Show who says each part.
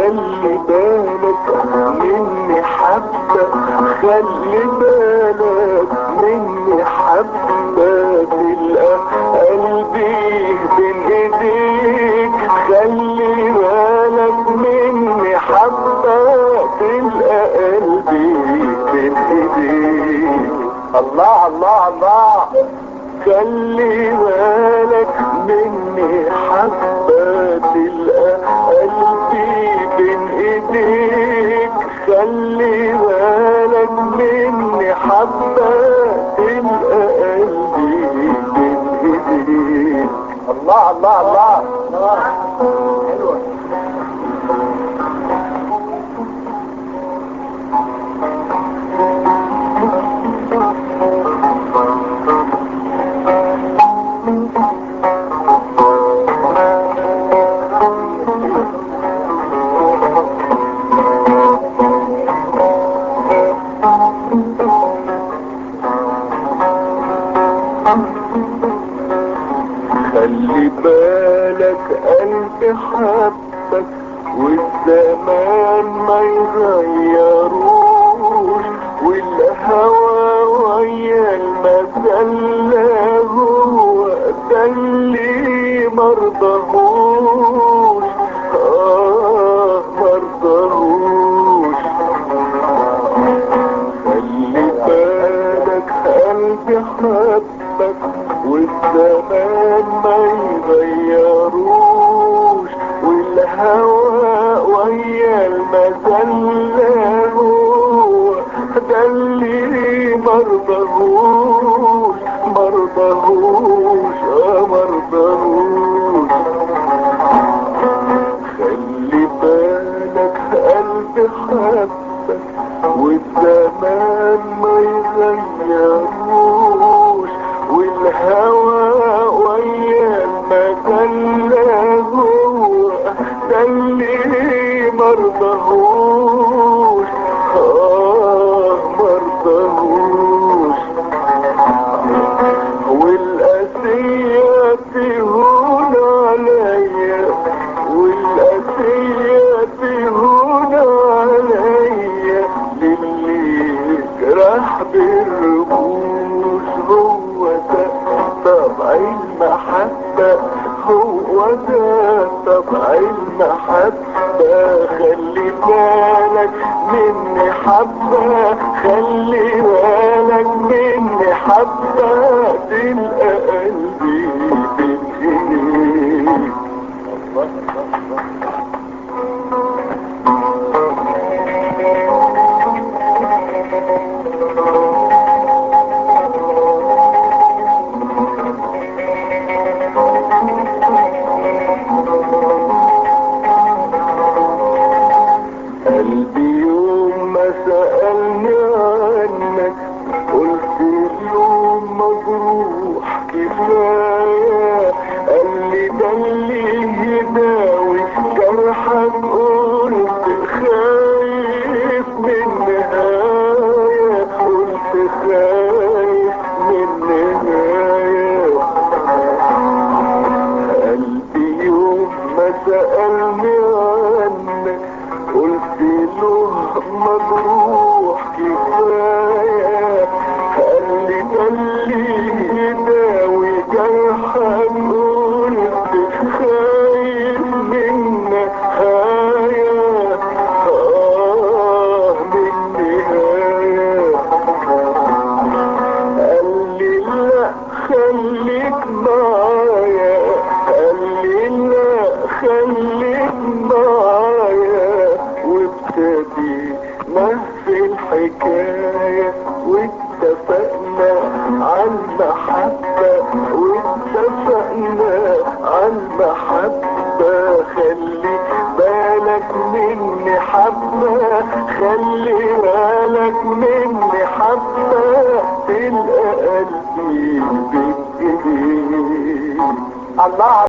Speaker 1: خلي بالك مني حبة خلي بالك مني حبة تلقى قلبي بين ايديك خلي بالك مني حبة تلقى قلبي بين ايديك
Speaker 2: الله الله الله
Speaker 1: خلي بالك مني حبة تلقى قلبي بين ايديك خلي بالك مني حبة تلقى قلبي بين ايديك
Speaker 2: الله الله الله الله حلوة
Speaker 1: خلي بالك قلبي حبك والزمان ما يغيروش والهوى ويا المذلة هو ده اللي مرضهوش آه مرضهوش خلي بالك قلبي حبك والزمان ما يغيروش والهوى ويا المذلة هو ده اللي مرضهوش مرضهوش اه مرضهوش خلي بالك قلبي حبك والزمان ما يغيروش والهوى ويا المجلة هو ده اللي مرضهوش آه مرضهوش والأسية تهون عليا والأسية تهون عليا للي جرح بالرموش هو ده طبع المحبة هو ده طبع المحبة خلي بالك مني حبة خلي بالك مني حبة تلقى قلبي بين ايديك قلبي يوم ما سألني عنك قلت اليوم مجروح كفاية قال لي ده اللي يداوي جرحك قلت خايف من نهاية قلت خايف من نهاية قلبي يوم ما سألني عنك قلت له مجروح كفاية قال لي ده اللي يداوي جرحك قلت خايف من نهاية آه من نهاية قال لي لا خليك معايا قال لي لا خليك معايا وابتدينا في الحكاية واتفقنا على المحبة واتفقنا على المحبة خلي بالك مني حبة خلي بالك مني حبة تلقى قلبي بإيديك
Speaker 2: الله